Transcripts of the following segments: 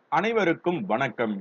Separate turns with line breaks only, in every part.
அனைவருக்கும் வணக்கம்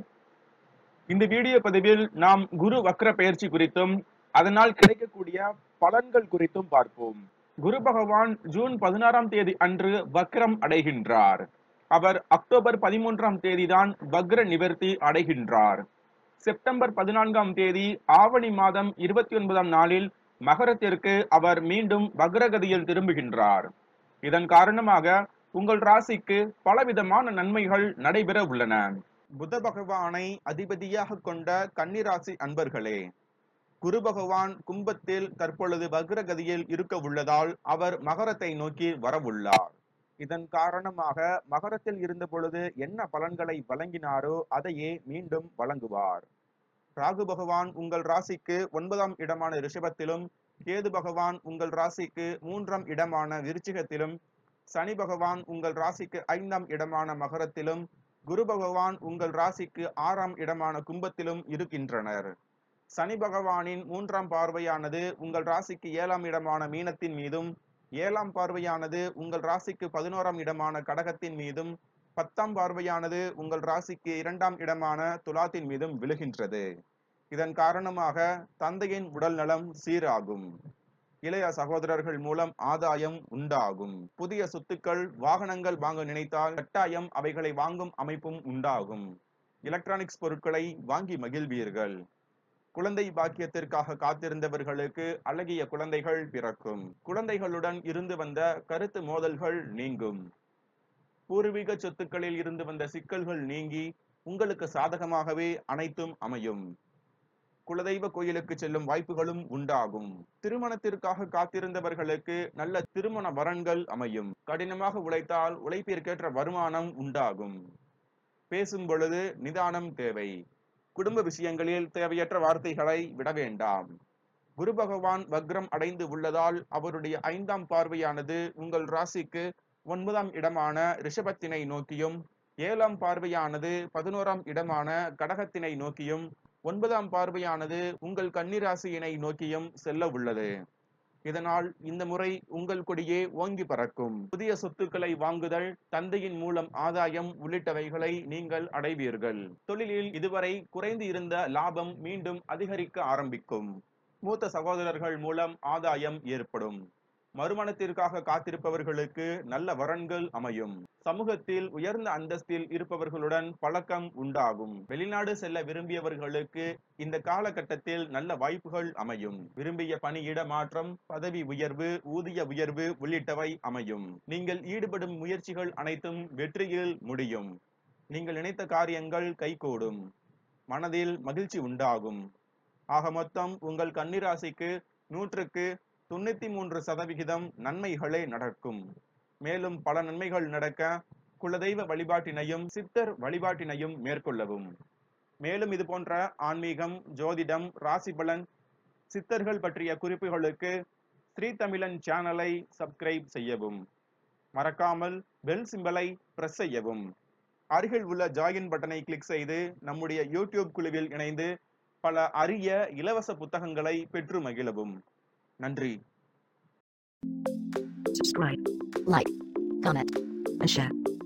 இந்த வீடியோ பதிவில் நாம் குரு வக்ர பெயர்ச்சி குறித்தும் அதனால் கிடைக்கக்கூடிய பலன்கள் குறித்தும் பார்ப்போம் குரு பகவான் ஜூன் பதினாறாம் தேதி அன்று வக்ரம் அடைகின்றார் அவர் அக்டோபர் பதிமூன்றாம் தேதிதான் வக்ர நிவர்த்தி அடைகின்றார் செப்டம்பர் பதினான்காம் தேதி ஆவணி மாதம் இருபத்தி ஒன்பதாம் நாளில் மகரத்திற்கு அவர் மீண்டும் வக்ரகதியில் திரும்புகின்றார் இதன் காரணமாக உங்கள் ராசிக்கு பலவிதமான நன்மைகள் நடைபெற உள்ளன புத பகவானை அதிபதியாக கொண்ட கன்னிராசி அன்பர்களே குரு பகவான் கும்பத்தில் தற்பொழுது வக்ரகதியில் இருக்க உள்ளதால் அவர் மகரத்தை நோக்கி வரவுள்ளார் இதன் காரணமாக மகரத்தில் இருந்த பொழுது என்ன பலன்களை வழங்கினாரோ அதையே மீண்டும் வழங்குவார் ராகு பகவான் உங்கள் ராசிக்கு ஒன்பதாம் இடமான ரிஷபத்திலும் கேது பகவான் உங்கள் ராசிக்கு மூன்றாம் இடமான விருச்சிகத்திலும் சனி பகவான் உங்கள் ராசிக்கு ஐந்தாம் இடமான மகரத்திலும் குரு பகவான் உங்கள் ராசிக்கு ஆறாம் இடமான கும்பத்திலும் இருக்கின்றனர் சனி பகவானின் மூன்றாம் பார்வையானது உங்கள் ராசிக்கு ஏழாம் இடமான மீனத்தின் மீதும் ஏழாம் பார்வையானது உங்கள் ராசிக்கு பதினோராம் இடமான கடகத்தின் மீதும் பத்தாம் பார்வையானது உங்கள் ராசிக்கு இரண்டாம் இடமான துலாத்தின் மீதும் விழுகின்றது இதன் காரணமாக தந்தையின் உடல் நலம் சீராகும் இளைய சகோதரர்கள் மூலம் ஆதாயம் உண்டாகும் புதிய சொத்துக்கள் வாகனங்கள் வாங்க நினைத்தால் கட்டாயம் அவைகளை வாங்கும் அமைப்பும் உண்டாகும் எலக்ட்ரானிக்ஸ் பொருட்களை வாங்கி மகிழ்வீர்கள் குழந்தை பாக்கியத்திற்காக காத்திருந்தவர்களுக்கு அழகிய குழந்தைகள் பிறக்கும் குழந்தைகளுடன் இருந்து வந்த கருத்து மோதல்கள் நீங்கும் பூர்வீக சொத்துக்களில் இருந்து வந்த சிக்கல்கள் நீங்கி உங்களுக்கு சாதகமாகவே அனைத்தும் அமையும் குலதெய்வ கோயிலுக்கு செல்லும் வாய்ப்புகளும் உண்டாகும் திருமணத்திற்காக காத்திருந்தவர்களுக்கு நல்ல திருமண வரன்கள் அமையும் கடினமாக உழைத்தால் உழைப்பிற்கேற்ற வருமானம் உண்டாகும் பேசும் பொழுது நிதானம் தேவை குடும்ப விஷயங்களில் தேவையற்ற வார்த்தைகளை விட வேண்டாம் குரு பகவான் வக்ரம் அடைந்து உள்ளதால் அவருடைய ஐந்தாம் பார்வையானது உங்கள் ராசிக்கு ஒன்பதாம் இடமான ரிஷபத்தினை நோக்கியும் ஏழாம் பார்வையானது பதினோராம் இடமான கடகத்தினை நோக்கியும் ஒன்பதாம் பார்வையானது உங்கள் கன்னிராசியினை நோக்கியும் செல்ல உள்ளது இதனால் இந்த முறை உங்கள் கொடியே ஓங்கி பறக்கும் புதிய சொத்துக்களை வாங்குதல் தந்தையின் மூலம் ஆதாயம் உள்ளிட்டவைகளை நீங்கள் அடைவீர்கள் தொழிலில் இதுவரை குறைந்து இருந்த லாபம் மீண்டும் அதிகரிக்க ஆரம்பிக்கும் மூத்த சகோதரர்கள் மூலம் ஆதாயம் ஏற்படும் மறுமணத்திற்காக காத்திருப்பவர்களுக்கு நல்ல வரன்கள் அமையும் சமூகத்தில் உயர்ந்த அந்தஸ்தில் இருப்பவர்களுடன் பழக்கம் உண்டாகும் வெளிநாடு செல்ல விரும்பியவர்களுக்கு இந்த காலகட்டத்தில் நல்ல வாய்ப்புகள் அமையும் விரும்பிய பணியிட மாற்றம் பதவி உயர்வு ஊதிய உயர்வு உள்ளிட்டவை அமையும் நீங்கள் ஈடுபடும் முயற்சிகள் அனைத்தும் வெற்றியில் முடியும் நீங்கள் நினைத்த காரியங்கள் கைகூடும் மனதில் மகிழ்ச்சி உண்டாகும் ஆக மொத்தம் உங்கள் கன்னிராசிக்கு நூற்றுக்கு தொண்ணூத்தி மூன்று சதவிகிதம் நன்மைகளே நடக்கும் மேலும் பல நன்மைகள் நடக்க குலதெய்வ வழிபாட்டினையும் சித்தர் வழிபாட்டினையும் மேற்கொள்ளவும் மேலும் இது போன்ற ஆன்மீகம் ஜோதிடம் ராசி பலன் சித்தர்கள் பற்றிய குறிப்புகளுக்கு ஸ்ரீ தமிழன் சேனலை சப்ஸ்கிரைப் செய்யவும் மறக்காமல் பெல் சிம்பலை பிரஸ் செய்யவும் அருகில் உள்ள ஜாயின் பட்டனை கிளிக் செய்து நம்முடைய யூடியூப் குழுவில் இணைந்து பல அரிய இலவச புத்தகங்களை பெற்று மகிழவும் நன்றி
subscribe, like, comment, and share.